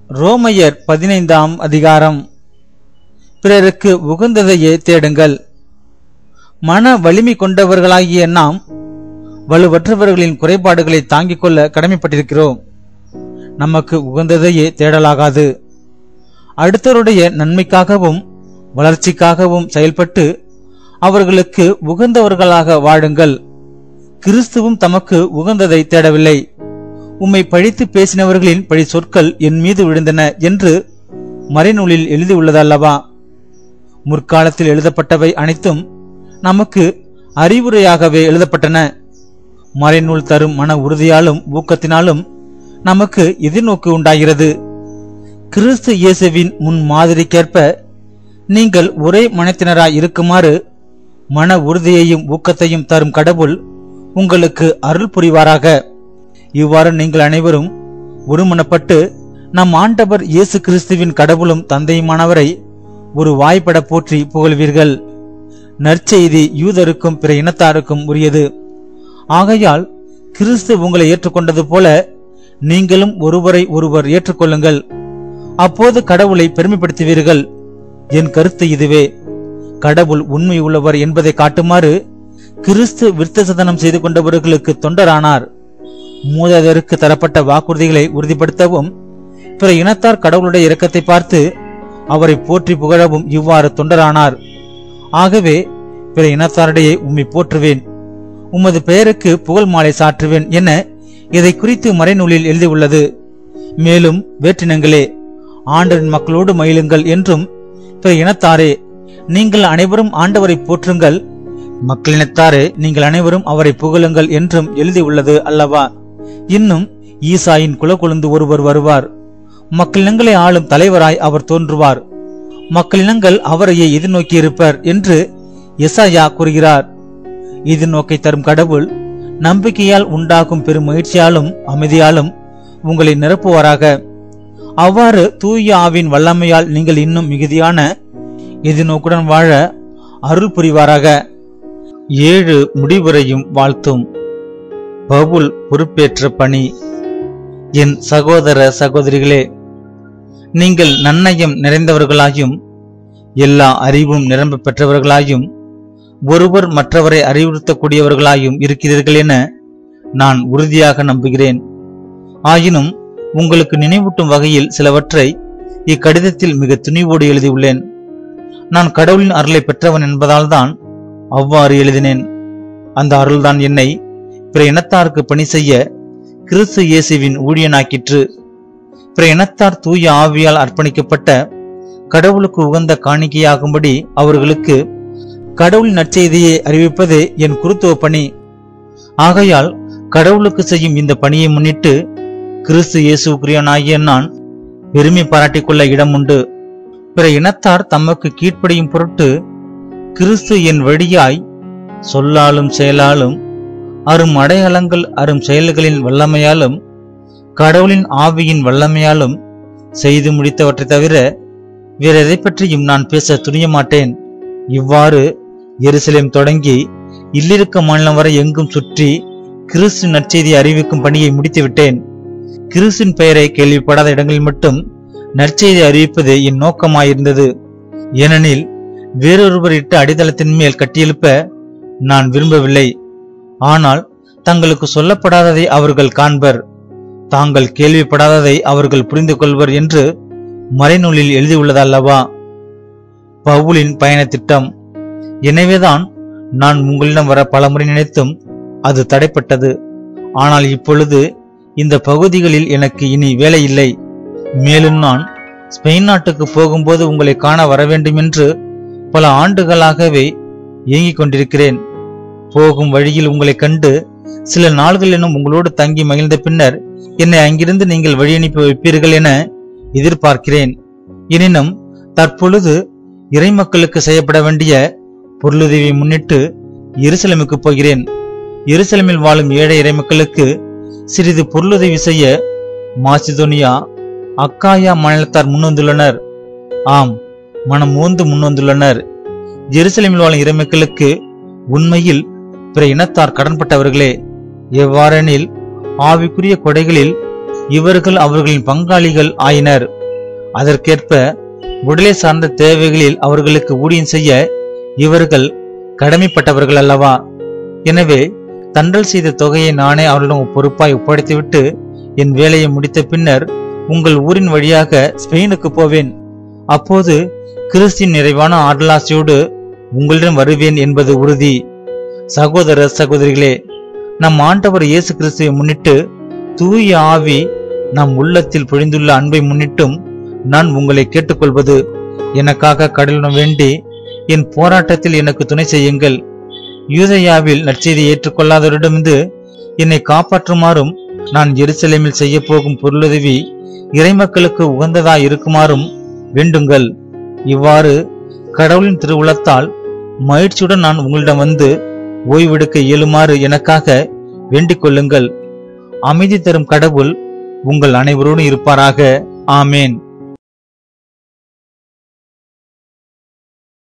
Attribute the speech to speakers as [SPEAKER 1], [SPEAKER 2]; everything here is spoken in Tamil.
[SPEAKER 1] ரோமையர் பதினைந்தாம் அதிகாரம் பிறருக்கு உகந்ததையே தேடுங்கள் மன வலிமை கொண்டவர்களாகிய நாம் வலுவற்றவர்களின் குறைபாடுகளை தாங்கிக் கொள்ள கடமைப்பட்டிருக்கிறோம் நமக்கு உகந்ததையே தேடலாகாது அடுத்தவருடைய நன்மைக்காகவும் வளர்ச்சிக்காகவும் செயல்பட்டு அவர்களுக்கு உகந்தவர்களாக வாழுங்கள் கிறிஸ்துவும் தமக்கு உகந்ததை தேடவில்லை உம்மை பழித்து பேசினவர்களின் பழி சொற்கள் என் மீது விழுந்தன என்று மறைநூலில் எழுதியுள்ளதல்லவா முற்காலத்தில் எழுதப்பட்டவை அனைத்தும் நமக்கு அறிவுரையாகவே எழுதப்பட்டன மறைநூல் தரும் மன உறுதியாலும் ஊக்கத்தினாலும் நமக்கு எதிர்நோக்கு உண்டாகிறது கிறிஸ்து இயேசுவின் முன் மாதிரிக்கேற்ப நீங்கள் ஒரே மனத்தினராய் இருக்குமாறு மன உறுதியையும் ஊக்கத்தையும் தரும் கடவுள் உங்களுக்கு அருள் புரிவாராக இவ்வாறு நீங்கள் அனைவரும் ஒருமனப்பட்டு நம் ஆண்டவர் இயேசு கிறிஸ்துவின் கடவுளும் தந்தையுமானவரை ஒரு வாய்ப்பட போற்றி புகழ்வீர்கள் நற்செய்தி யூதருக்கும் பிற இனத்தாருக்கும் உரியது ஆகையால் கிறிஸ்து உங்களை ஏற்றுக்கொண்டது போல நீங்களும் ஒருவரை ஒருவர் ஏற்றுக்கொள்ளுங்கள் அப்போது கடவுளை பெருமைப்படுத்துவீர்கள் என் கருத்து இதுவே கடவுள் உண்மை உள்ளவர் என்பதை காட்டுமாறு கிறிஸ்து விருத்தசதனம் செய்து கொண்டவர்களுக்கு தொண்டரானார் மூதாதையருக்கு தரப்பட்ட வாக்குறுதிகளை உறுதிப்படுத்தவும் பிற இனத்தார் கடவுளுடைய இரக்கத்தை பார்த்து அவரை போற்றி புகழவும் இவ்வாறு தொண்டரானார் ஆகவே பிற இனத்தாரிடையே உம்மை போற்றுவேன் உமது பெயருக்கு புகழ் மாலை சாற்றுவேன் என இதை குறித்து மறைநூலில் எழுதியுள்ளது மேலும் வேற்றினங்களே ஆண்டரின் மக்களோடு மயிலுங்கள் என்றும் பிற இனத்தாரே நீங்கள் அனைவரும் ஆண்டவரை போற்றுங்கள் மக்களினத்தாரே நீங்கள் அனைவரும் அவரை புகழுங்கள் என்றும் எழுதியுள்ளது அல்லவா இன்னும் ஈசாயின் குலக்கொழுந்து ஒருவர் வருவார் மக்களினங்களை ஆளும் தலைவராய் அவர் தோன்றுவார் மக்களினங்கள் அவரையே எதிர்நோக்கியிருப்பர் என்று எசாயா கூறுகிறார் எதிர்நோக்கை தரும் கடவுள் நம்பிக்கையால் உண்டாகும் பெரும் மகிழ்ச்சியாலும் அமைதியாலும் உங்களை நிரப்புவாராக அவ்வாறு தூய ஆவின் வல்லமையால் நீங்கள் இன்னும் மிகுதியான எதிர்நோக்குடன் வாழ அருள் புரிவாராக ஏழு முடிவுரையும் வாழ்த்தும் பவுல் பொறுப்பேற்ற பணி என் சகோதர சகோதரிகளே நீங்கள் நன்னயம் நிறைந்தவர்களாயும் எல்லா அறிவும் நிரம்ப பெற்றவர்களாயும் ஒருவர் மற்றவரை அறிவுறுத்தக்கூடியவர்களாயும் இருக்கிறீர்கள் என நான் உறுதியாக நம்புகிறேன் ஆயினும் உங்களுக்கு நினைவூட்டும் வகையில் சிலவற்றை இக்கடிதத்தில் மிக துணிவோடு எழுதியுள்ளேன் நான் கடவுளின் அருளை பெற்றவன் என்பதால்தான் அவ்வாறு எழுதினேன் அந்த அருள்தான் என்னை பிற இனத்தாருக்கு பணி செய்ய கிறிஸ்து இயேசுவின் ஊழியனாக்கிற்று பிற இனத்தார் தூய ஆவியால் அர்ப்பணிக்கப்பட்ட கடவுளுக்கு உகந்த காணிக்கையாகும்படி அவர்களுக்கு கடவுளின் நற்செய்தியை அறிவிப்பதே என் குருத்துவ பணி ஆகையால் கடவுளுக்கு செய்யும் இந்த பணியை முன்னிட்டு கிறிஸ்து இயேசுக்குரியனாகிய நான் பெருமை பாராட்டிக் கொள்ள இடம் உண்டு பிற இனத்தார் தமக்கு கீழ்ப்படியும் பொருட்டு கிறிஸ்து என் வழியாய் சொல்லாலும் செயலாலும் அரும் அடையாளங்கள் அரும் செயல்களின் வல்லமையாலும் கடவுளின் ஆவியின் வல்லமையாலும் செய்து முடித்தவற்றை தவிர வேற எதை பற்றியும் நான் பேச துணிய மாட்டேன் இவ்வாறு எருசலேம் தொடங்கி இல்லிருக்க மாநிலம் வரை எங்கும் சுற்றி கிறிஸ்து நற்செய்தி அறிவிக்கும் பணியை முடித்துவிட்டேன் கிறிஸ்துவின் பெயரை கேள்விப்படாத இடங்களில் மட்டும் நற்செய்தி அறிவிப்பது என் நோக்கமாயிருந்தது ஏனெனில் வேறொருவர் இட்ட அடித்தளத்தின் மேல் கட்டியெழுப்ப நான் விரும்பவில்லை ஆனால் தங்களுக்கு சொல்லப்படாததை அவர்கள் காண்பர் தாங்கள் கேள்விப்படாததை அவர்கள் புரிந்து கொள்வர் என்று மறைநூலில் எழுதியுள்ளதல்லவா பவுலின் பயண திட்டம் எனவேதான் நான் உங்களிடம் வர பலமுறை நினைத்தும் அது தடைப்பட்டது ஆனால் இப்பொழுது இந்த பகுதிகளில் எனக்கு இனி வேலை இல்லை மேலும் நான் ஸ்பெயின் நாட்டுக்கு போகும்போது உங்களை காண வர வேண்டும் என்று பல ஆண்டுகளாகவே ஏங்கிக் கொண்டிருக்கிறேன் போகும் வழியில் உங்களை கண்டு சில நாள்கள் எனும் உங்களோடு தங்கி மகிழ்ந்த பின்னர் என்னை அங்கிருந்து நீங்கள் வழி அனுப்பி வைப்பீர்கள் என எதிர்பார்க்கிறேன் எனினும் தற்பொழுது இறைமக்களுக்கு செய்யப்பட வேண்டிய பொருளுதவியை முன்னிட்டு எருசலேமுக்கு போகிறேன் எருசலேமில் வாழும் ஏழை இறைமக்களுக்கு சிறிது பொருளுதவி செய்ய மாசிதோனியா அக்காயா மாநிலத்தார் முன்வந்துள்ளனர் ஆம் மனம் ஊந்து முன்வந்துள்ளனர் ஜெருசலேமில் வாழும் இறைமக்களுக்கு உண்மையில் பிற இனத்தார் கடன்பட்டவர்களே எவ்வாறெனில் ஆவிக்குரிய கொடைகளில் இவர்கள் அவர்களின் பங்காளிகள் ஆயினர் அதற்கேற்ப உடலை சார்ந்த தேவைகளில் அவர்களுக்கு ஊழியம் செய்ய இவர்கள் கடமைப்பட்டவர்கள் அல்லவா எனவே தண்டல் செய்த தொகையை நானே அவர்களிடம் பொறுப்பாய் ஒப்படைத்துவிட்டு என் வேலையை முடித்த பின்னர் உங்கள் ஊரின் வழியாக ஸ்பெயினுக்கு போவேன் அப்போது கிறிஸ்தின் நிறைவான ஆடலாசையோடு உங்களிடம் வருவேன் என்பது உறுதி சகோதர சகோதரிகளே நம் ஆண்டவர் இயேசு கிறிஸ்துவை முன்னிட்டு தூய ஆவி நம் உள்ளத்தில் பொழிந்துள்ள அன்பை முன்னிட்டும் நான் உங்களை கேட்டுக்கொள்வது எனக்காக கடலிடம் வேண்டி என் போராட்டத்தில் எனக்கு துணை செய்யுங்கள் யூதயாவில் நற்செய்தியை ஏற்றுக்கொள்ளாதவரிடமிருந்து என்னை காப்பாற்றுமாறும் நான் எருசலேமில் செய்ய போகும் பொருளுதவி இறைமக்களுக்கு உகந்ததாய் இருக்குமாறும் வேண்டுங்கள் இவ்வாறு கடவுளின் திருவுளத்தால் மகிழ்ச்சியுடன் நான் உங்களிடம் வந்து ஓய்வெடுக்க இயலுமாறு எனக்காக வேண்டிக் கொள்ளுங்கள் அமைதி தரும் கடவுள் உங்கள் அனைவரோடும் இருப்பாராக ஆமேன்